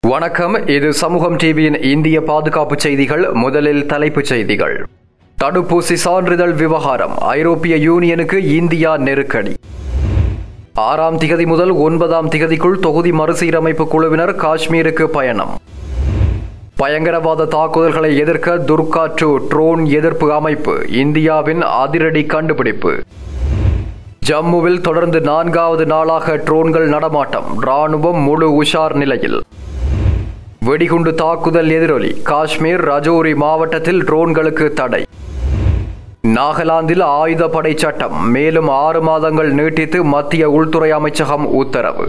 வணக்கம் இது சமூகம் டிவியின் இந்திய பாதுகாப்பு செய்திகள் முதலில் தலைப்புச் செய்திகள் தடுப்பூசி சான்றிதழ் விவகாரம் ஐரோப்பிய யூனியனுக்கு இந்தியா நெருக்கடி ஆறாம் திகதி முதல் ஒன்பதாம் திகதிக்குள் தொகுதி மறுசீரமைப்பு குழுவினர் காஷ்மீருக்கு பயணம் பயங்கரவாத தாக்குதல்களை எதிர்க்க துர்கா டூ ட்ரோன் எதிர்ப்பு அமைப்பு இந்தியாவின் அதிரடி கண்டுபிடிப்பு ஜம்முவில் தொடர்ந்து நான்காவது நாளாக ட்ரோன்கள் நடமாட்டம் ராணுவம் முழு உஷார் நிலையில் வெடிகுண்டு தாக்குதல் எதிரொலி காஷ்மீர் ரஜோரி மாவட்டத்தில் ட்ரோன்களுக்கு தடை நாகாலாந்தில் ஆயுதப்படை சட்டம் மேலும் ஆறு மாதங்கள் நீட்டித்து மத்திய உள்துறை அமைச்சகம் உத்தரவு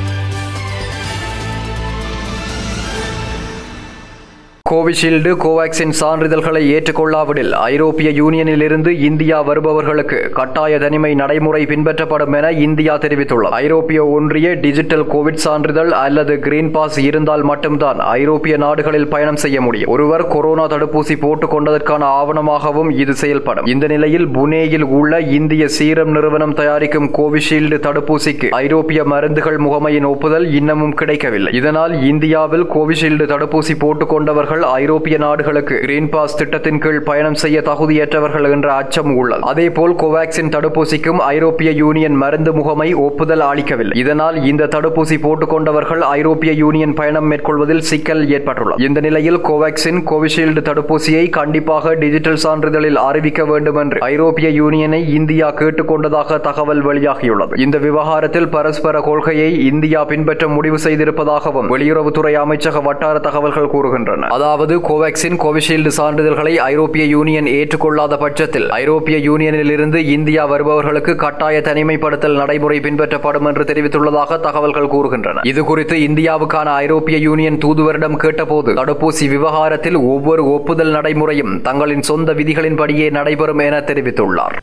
கோவிஷீல்டு கோவாக்சின் சான்றிதழ்களை ஏற்றுக்கொள்ளாவிடில் ஐரோப்பிய யூனியனில் இருந்து இந்தியா வருபவர்களுக்கு கட்டாய தனிமை நடைமுறை பின்பற்றப்படும் என இந்தியா தெரிவித்துள்ளது ஐரோப்பிய ஒன்றிய டிஜிட்டல் கோவிட் சான்றிதழ் அல்லது கிரீன் பாஸ் இருந்தால் மட்டும்தான் ஐரோப்பிய நாடுகளில் பயணம் செய்ய முடியும் ஒருவர் கொரோனா தடுப்பூசி போட்டுக் கொண்டதற்கான ஆவணமாகவும் இது செயல்படும் இந்த நிலையில் புனேயில் உள்ள இந்திய சீரம் நிறுவனம் தயாரிக்கும் கோவிஷீல்டு தடுப்பூசிக்கு ஐரோப்பிய மருந்துகள் முகமையின் ஒப்புதல் இன்னமும் கிடைக்கவில்லை இதனால் இந்தியாவில் கோவிஷீல்டு தடுப்பூசி போட்டுக் கொண்டவர்கள் ஐரோப்பிய நாடுகளுக்கு கிரீன் பாஸ் திட்டத்தின் கீழ் பயணம் செய்ய தகுதியற்றவர்கள் என்ற அச்சம் உள்ளது அதேபோல் கோவாக்சின் தடுப்பூசிக்கும் ஐரோப்பிய யூனியன் மருந்து முகமை ஒப்புதல் அளிக்கவில்லை இதனால் இந்த தடுப்பூசி போட்டுக் கொண்டவர்கள் ஐரோப்பிய யூனியன் பயணம் மேற்கொள்வதில் சிக்கல் ஏற்பட்டுள்ளது இந்த நிலையில் கோவாக்சின் கோவிஷீல்டு தடுப்பூசியை கண்டிப்பாக டிஜிட்டல் சான்றிதழில் அறிவிக்க வேண்டும் என்று ஐரோப்பிய யூனியனை இந்தியா கேட்டுக்கொண்டதாக தகவல் வெளியாகியுள்ளது இந்த விவகாரத்தில் பரஸ்பர கொள்கையை இந்தியா பின்பற்ற முடிவு செய்திருப்பதாகவும் வெளியுறவுத்துறை அமைச்சக வட்டார தகவல்கள் கூறுகின்றன அதாவது கோவாக்சின் கோவிஷீல்டு சான்றிதழ்களை ஐரோப்பிய யூனியன் ஏற்றுக்கொள்ளாத பட்சத்தில் ஐரோப்பிய யூனியனில் இருந்து இந்தியா வருபவர்களுக்கு கட்டாய தனிமைப்படுத்தல் நடைமுறை பின்பற்றப்படும் என்று தெரிவித்துள்ளதாக தகவல்கள் கூறுகின்றன இது குறித்து இந்தியாவுக்கான ஐரோப்பிய யூனியன் தூதுவரிடம் கேட்டபோது தடுப்பூசி விவகாரத்தில் ஒவ்வொரு ஒப்புதல் நடைமுறையும் தங்களின் சொந்த விதிகளின்படியே நடைபெறும் என தெரிவித்துள்ளார்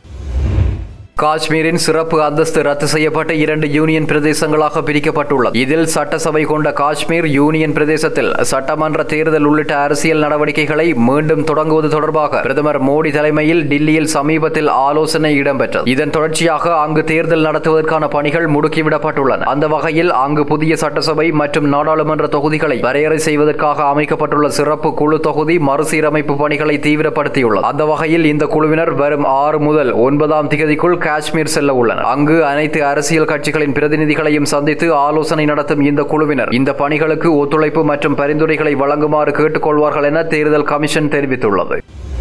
காஷ்மீரின் சிறப்பு அந்தஸ்து ரத்து செய்யப்பட்டு இரண்டு யூனியன் பிரதேசங்களாக பிரிக்கப்பட்டுள்ளது இதில் சட்டசபை கொண்ட காஷ்மீர் யூனியன் பிரதேசத்தில் சட்டமன்ற தேர்தல் உள்ளிட்ட அரசியல் நடவடிக்கைகளை மீண்டும் தொடங்குவது தொடர்பாக பிரதமர் மோடி தலைமையில் டில்லியில் சமீபத்தில் ஆலோசனை இடம்பெற்றது இதன் தொடர்ச்சியாக அங்கு தேர்தல் நடத்துவதற்கான பணிகள் முடுக்கிவிடப்பட்டுள்ளன அந்த வகையில் அங்கு புதிய சட்டசபை மற்றும் நாடாளுமன்ற தொகுதிகளை வரையறை செய்வதற்காக அமைக்கப்பட்டுள்ள சிறப்பு குழு தொகுதி மறுசீரமைப்பு பணிகளை தீவிரப்படுத்தியுள்ளது அந்த வகையில் இந்த குழுவினர் வரும் ஆறு முதல் ஒன்பதாம் திகதிக்குள் காஷ்மீர் செல்ல உள்ளனர் அங்கு அனைத்து அரசியல் கட்சிகளின் பிரதிநிதிகளையும் சந்தித்து ஆலோசனை நடத்தும் இந்த குழுவினர் இந்த பணிகளுக்கு ஒத்துழைப்பு மற்றும் பரிந்துரைகளை வழங்குமாறு கேட்டுக்கொள்வார்கள் என தேர்தல் கமிஷன் தெரிவித்துள்ளது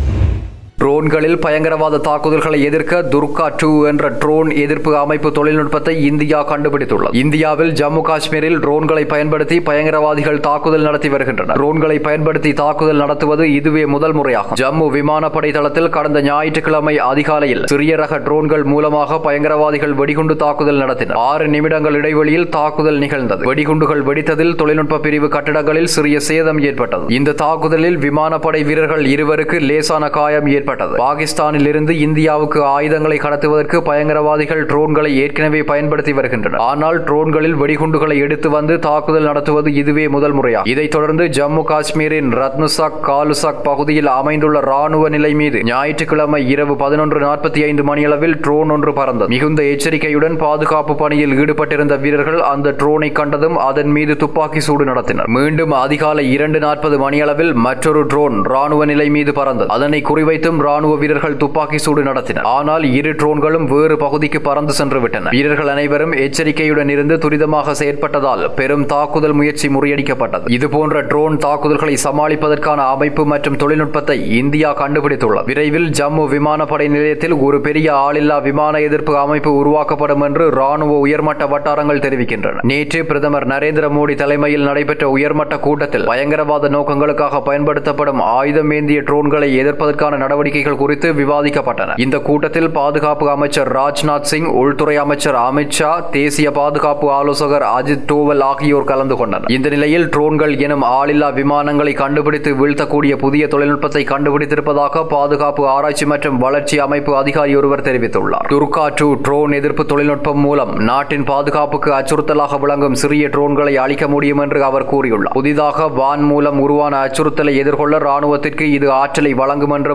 ட்ரோன்களில் பயங்கரவாத தாக்குதல்களை எதிர்க்க துர்கா டூ என்ற ட்ரோன் எதிர்ப்பு அமைப்பு தொழில்நுட்பத்தை இந்தியா கண்டுபிடித்துள்ளது இந்தியாவில் ஜம்மு காஷ்மீரில் ட்ரோன்களை பயன்படுத்தி பயங்கரவாதிகள் தாக்குதல் நடத்தி வருகின்றனர் ட்ரோன்களை பயன்படுத்தி தாக்குதல் நடத்துவது இதுவே முதல் முறையாகும் ஜம்மு விமானப்படை தளத்தில் கடந்த ஞாயிற்றுக்கிழமை அதிகாலையில் சிறிய ரக ட்ரோன்கள் மூலமாக பயங்கரவாதிகள் வெடிகுண்டு தாக்குதல் நடத்தினர் ஆறு நிமிடங்கள் இடைவெளியில் தாக்குதல் நிகழ்ந்தது வெடிகுண்டுகள் வெடித்ததில் தொழில்நுட்ப பிரிவு கட்டிடங்களில் சிறிய சேதம் ஏற்பட்டது இந்த தாக்குதலில் விமானப்படை வீரர்கள் இருவருக்கு லேசான காயம் ஏற்பட்டது ஏற்பட்டது பாகிஸ்தானில் இருந்து இந்தியாவுக்கு ஆயுதங்களை கடத்துவதற்கு பயங்கரவாதிகள் ட்ரோன்களை ஏற்கனவே பயன்படுத்தி வருகின்றனர் ஆனால் ட்ரோன்களில் வெடிகுண்டுகளை எடுத்து வந்து தாக்குதல் நடத்துவது இதுவே முதல் முறையா இதைத் தொடர்ந்து ஜம்மு காஷ்மீரின் ரத்னுசாக் காலுசாக் பகுதியில் அமைந்துள்ள ராணுவ நிலை மீது ஞாயிற்றுக்கிழமை இரவு பதினொன்று நாற்பத்தி ஐந்து மணியளவில் ட்ரோன் ஒன்று பறந்தது மிகுந்த எச்சரிக்கையுடன் பாதுகாப்பு பணியில் ஈடுபட்டிருந்த வீரர்கள் அந்த ட்ரோனை கண்டதும் அதன் மீது துப்பாக்கி சூடு நடத்தினர் மீண்டும் அதிகாலை இரண்டு நாற்பது மணியளவில் மற்றொரு ட்ரோன் ராணுவ நிலை மீது பறந்தது அதனை குறிவைத்தும் ராணுவ வீரர்கள் துப்பாக்கி சூடு நடத்தினர் ஆனால் இரு ட்ரோன்களும் வேறு பகுதிக்கு பறந்து சென்று விட்டன வீரர்கள் அனைவரும் எச்சரிக்கையுடன் இருந்து துரிதமாக செயற்பட்டதால் பெரும் தாக்குதல் முயற்சி முறியடிக்கப்பட்டது இதுபோன்ற ட்ரோன் தாக்குதல்களை சமாளிப்பதற்கான அமைப்பு மற்றும் தொழில்நுட்பத்தை இந்தியா கண்டுபிடித்துள்ளது விரைவில் ஜம்மு விமானப்படை நிலையத்தில் ஒரு பெரிய ஆளில்லா விமான எதிர்ப்பு அமைப்பு உருவாக்கப்படும் என்று ராணுவ உயர்மட்ட வட்டாரங்கள் தெரிவிக்கின்றன நேற்று பிரதமர் நரேந்திர மோடி தலைமையில் நடைபெற்ற உயர்மட்ட கூட்டத்தில் பயங்கரவாத நோக்கங்களுக்காக பயன்படுத்தப்படும் ஆயுதம் ஏந்திய ட்ரோன்களை எதிர்ப்பதற்கான நடவடிக்கை நடவடிக்கைகள் குறித்து விவாதிக்கப்பட்டன இந்த கூட்டத்தில் பாதுகாப்பு அமைச்சர் ராஜ்நாத் சிங் உள்துறை அமைச்சர் அமித் ஷா தேசிய பாதுகாப்பு ஆலோசகர் அஜித் டோவல் ஆகியோர் கலந்து கொண்டனர் இந்த நிலையில் ட்ரோன்கள் எனும் ஆளில்லா விமானங்களை கண்டுபிடித்து வீழ்த்தக்கூடிய புதிய தொழில்நுட்பத்தை கண்டுபிடித்திருப்பதாக பாதுகாப்பு ஆராய்ச்சி மற்றும் வளர்ச்சி அமைப்பு அதிகாரி ஒருவர் தெரிவித்துள்ளார் துர்கா டூ ட்ரோன் எதிர்ப்பு தொழில்நுட்பம் மூலம் நாட்டின் பாதுகாப்புக்கு அச்சுறுத்தலாக விளங்கும் சிறிய ட்ரோன்களை அழிக்க முடியும் என்று அவர் கூறியுள்ளார் புதிதாக வான் மூலம் உருவான அச்சுறுத்தலை எதிர்கொள்ள ராணுவத்திற்கு இது ஆற்றலை வழங்கும் என்றும் அவர்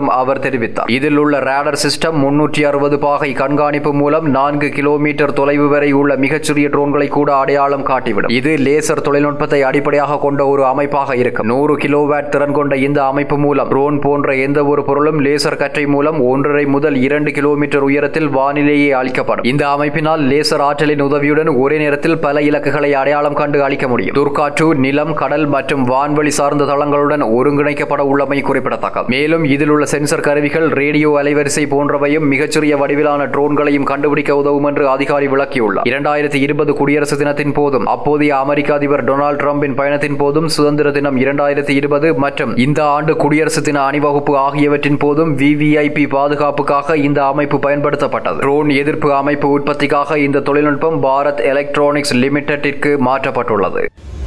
தெரிவித்தார் இதில் உள்ள ரேடர் சிஸ்டம் முன்னூற்றி அறுபது பாகை கண்காணிப்பு மூலம் நான்கு கிலோமீட்டர் தொலைவு வரை உள்ள மிகச்சிறிய ட்ரோன்களை கூட அடையாளம் காட்டிவிடும் இது லேசர் தொழில்நுட்பத்தை அடிப்படையாக கொண்ட ஒரு அமைப்பாக இருக்கும் நூறு கிலோவாட் திறன் கொண்ட இந்த அமைப்பு மூலம் ட்ரோன் போன்ற எந்த ஒரு பொருளும் லேசர் கற்றை மூலம் ஒன்றரை முதல் இரண்டு கிலோமீட்டர் உயரத்தில் வானிலேயே அளிக்கப்படும் இந்த அமைப்பினால் லேசர் ஆற்றலின் உதவியுடன் ஒரே நேரத்தில் பல இலக்குகளை அடையாளம் கண்டு அளிக்க முடியும் துர்காற்று நிலம் கடல் மற்றும் வான்வெளி சார்ந்த தளங்களுடன் ஒருங்கிணைக்கப்பட உள்ளமை குறிப்பிடத்தக்கது மேலும் இதில் உள்ள சென்சர் கருவிகள் ரேடியோ அலைவரிசை போன்றவையும் மிகச்சிறிய வடிவிலான ட்ரோன்களையும் கண்டுபிடிக்க உதவும் என்று அதிகாரி விளக்கியுள்ளார் இரண்டாயிரத்தி இருபது குடியரசு தினத்தின் போதும் அப்போதைய அமெரிக்க அதிபர் டொனால்டு டிரம்பின் பயணத்தின் போதும் சுதந்திர தினம் இரண்டாயிரத்தி இருபது மற்றும் இந்த ஆண்டு குடியரசு தின அணிவகுப்பு ஆகியவற்றின் போதும் விவிஐபி பாதுகாப்புக்காக இந்த அமைப்பு பயன்படுத்தப்பட்டது ட்ரோன் எதிர்ப்பு அமைப்பு உற்பத்திக்காக இந்த தொழில்நுட்பம் பாரத் எலக்ட்ரானிக்ஸ் லிமிடெட்டிற்கு மாற்றப்பட்டுள்ளது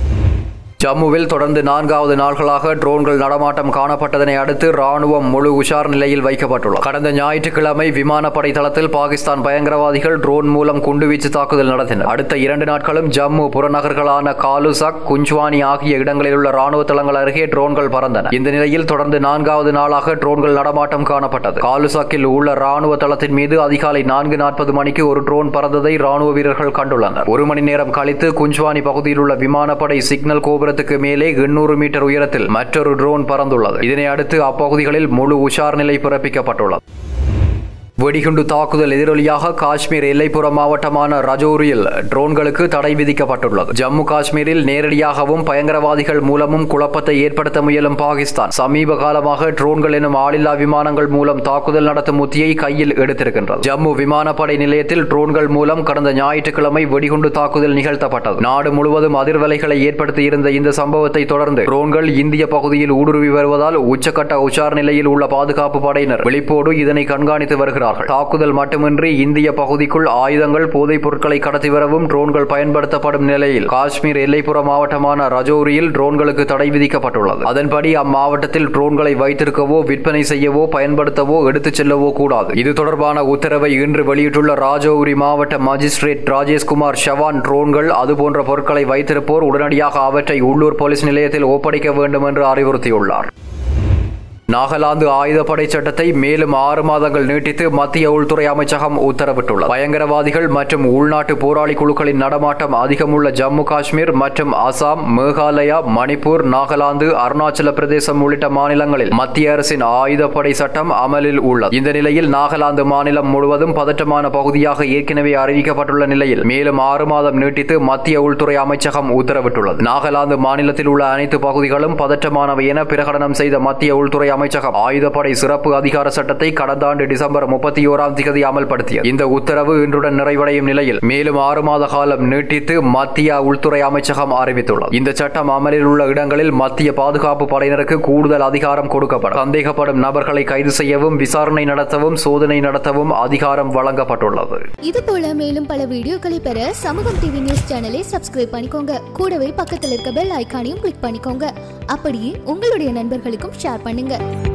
ஜம்முவில் தொடர்ந்து நான்காவது நாள்களாக ட்ரோன்கள் நடமாட்டம் காணப்பட்டதனை அடுத்து ராணுவம் முழு உஷார் நிலையில் வைக்கப்பட்டுள்ளது கடந்த ஞாயிற்றுக்கிழமை விமானப்படை தளத்தில் பாகிஸ்தான் பயங்கரவாதிகள் ட்ரோன் மூலம் குண்டுவீச்சு தாக்குதல் நடத்தினர் அடுத்த இரண்டு நாட்களும் ஜம்மு புறநகர்களான காலுசக் குஞ்ச்வானி ஆகிய இடங்களில் உள்ள ராணுவ தளங்கள் அருகே ட்ரோன்கள் பறந்தன இந்த நிலையில் தொடர்ந்து நான்காவது நாளாக ட்ரோன்கள் நடமாட்டம் காணப்பட்டது காலுசக்கில் உள்ள ராணுவ தளத்தின் மீது அதிகாலை நான்கு நாற்பது மணிக்கு ஒரு ட்ரோன் பறந்ததை ராணுவ வீரர்கள் கண்டுள்ளனர் ஒரு மணி நேரம் கழித்து குஞ்ச்வானி பகுதியில் உள்ள விமானப்படை சிக்னல் கோபுர கோபுரத்துக்கு மேலே எண்ணூறு மீட்டர் உயரத்தில் மற்றொரு ட்ரோன் பறந்துள்ளது இதனை அடுத்து அப்பகுதிகளில் முழு உஷார் நிலை பிறப்பிக்கப்பட்டுள்ளது வெடிகுண்டு தாக்குதல் எதிரொலியாக காஷ்மீர் எல்லைப்புற மாவட்டமான ரஜோரியில் ட்ரோன்களுக்கு தடை விதிக்கப்பட்டுள்ளது ஜம்மு காஷ்மீரில் நேரடியாகவும் பயங்கரவாதிகள் மூலமும் குழப்பத்தை ஏற்படுத்த முயலும் பாகிஸ்தான் சமீப காலமாக ட்ரோன்கள் எனும் ஆளில்லா விமானங்கள் மூலம் தாக்குதல் நடத்தும் உத்தியை கையில் எடுத்திருக்கின்றது ஜம்மு விமானப்படை நிலையத்தில் ட்ரோன்கள் மூலம் கடந்த ஞாயிற்றுக்கிழமை வெடிகுண்டு தாக்குதல் நிகழ்த்தப்பட்டது நாடு முழுவதும் அதிர்வலைகளை ஏற்படுத்தி இருந்த இந்த சம்பவத்தை தொடர்ந்து ட்ரோன்கள் இந்திய பகுதியில் ஊடுருவி வருவதால் உச்சக்கட்ட உஷார் நிலையில் உள்ள பாதுகாப்பு படையினர் விழிப்போடு இதனை கண்காணித்து வருகிறார்கள் வருகிறார்கள் தாக்குதல் மட்டுமின்றி இந்திய பகுதிக்குள் ஆயுதங்கள் போதைப் பொருட்களை கடத்தி வரவும் ட்ரோன்கள் பயன்படுத்தப்படும் நிலையில் காஷ்மீர் எல்லைப்புற மாவட்டமான ரஜோரியில் ட்ரோன்களுக்கு தடை விதிக்கப்பட்டுள்ளது அதன்படி அம்மாவட்டத்தில் ட்ரோன்களை வைத்திருக்கவோ விற்பனை செய்யவோ பயன்படுத்தவோ எடுத்துச் செல்லவோ கூடாது இது தொடர்பான உத்தரவை இன்று வெளியிட்டுள்ள ராஜௌரி மாவட்ட மஜிஸ்ட்ரேட் ராஜேஷ்குமார் ஷவான் ட்ரோன்கள் அதுபோன்ற பொருட்களை வைத்திருப்போர் உடனடியாக அவற்றை உள்ளூர் போலீஸ் நிலையத்தில் ஒப்படைக்க வேண்டும் என்று அறிவுறுத்தியுள்ளார் நாகாலாந்து ஆயுதப்படை சட்டத்தை மேலும் ஆறு மாதங்கள் நீட்டித்து மத்திய உள்துறை அமைச்சகம் உத்தரவிட்டுள்ளது பயங்கரவாதிகள் மற்றும் உள்நாட்டு போராளி குழுக்களின் நடமாட்டம் அதிகமுள்ள ஜம்மு காஷ்மீர் மற்றும் அசாம் மேகாலயா மணிப்பூர் நாகாலாந்து அருணாச்சல பிரதேசம் உள்ளிட்ட மாநிலங்களில் மத்திய அரசின் ஆயுதப்படை சட்டம் அமலில் உள்ளது இந்த நிலையில் நாகாலாந்து மாநிலம் முழுவதும் பதற்றமான பகுதியாக ஏற்கனவே அறிவிக்கப்பட்டுள்ள நிலையில் மேலும் ஆறு மாதம் நீட்டித்து மத்திய உள்துறை அமைச்சகம் உத்தரவிட்டுள்ளது நாகாலாந்து மாநிலத்தில் உள்ள அனைத்து பகுதிகளும் பதற்றமானவை என பிரகடனம் செய்த மத்திய உள்துறை அமைச்சகம் ஆயுதப்படை சிறப்பு அதிகார சட்டத்தை கடந்த ஆண்டு டிசம்பர் முப்பத்தி ஓராம் திகதி அமல்படுத்தியது இந்த உத்தரவு இன்றுடன் நிறைவடையும் நிலையில் மேலும் ஆறு மாத காலம் நீட்டித்து மத்திய உள்துறை அமைச்சகம் அறிவித்துள்ளது இந்த சட்டம் அமலில் உள்ள இடங்களில் மத்திய பாதுகாப்பு படையினருக்கு கூடுதல் அதிகாரம் கொடுக்கப்படும் சந்தேகப்படும் நபர்களை கைது செய்யவும் விசாரணை நடத்தவும் சோதனை நடத்தவும் அதிகாரம் வழங்கப்பட்டுள்ளது இது போல மேலும் பல வீடியோக்களை பெற சமூகம் டிவி நியூஸ் சேனலை சப்ஸ்கிரைப் பண்ணிக்கோங்க கூடவே பக்கத்தில் இருக்க பெல் ஐகானையும் கிளிக் பண்ணிக்கோங்க அப்படியே உங்களுடைய நண்பர்களுக்கும் ஷேர் பண்ணுங்க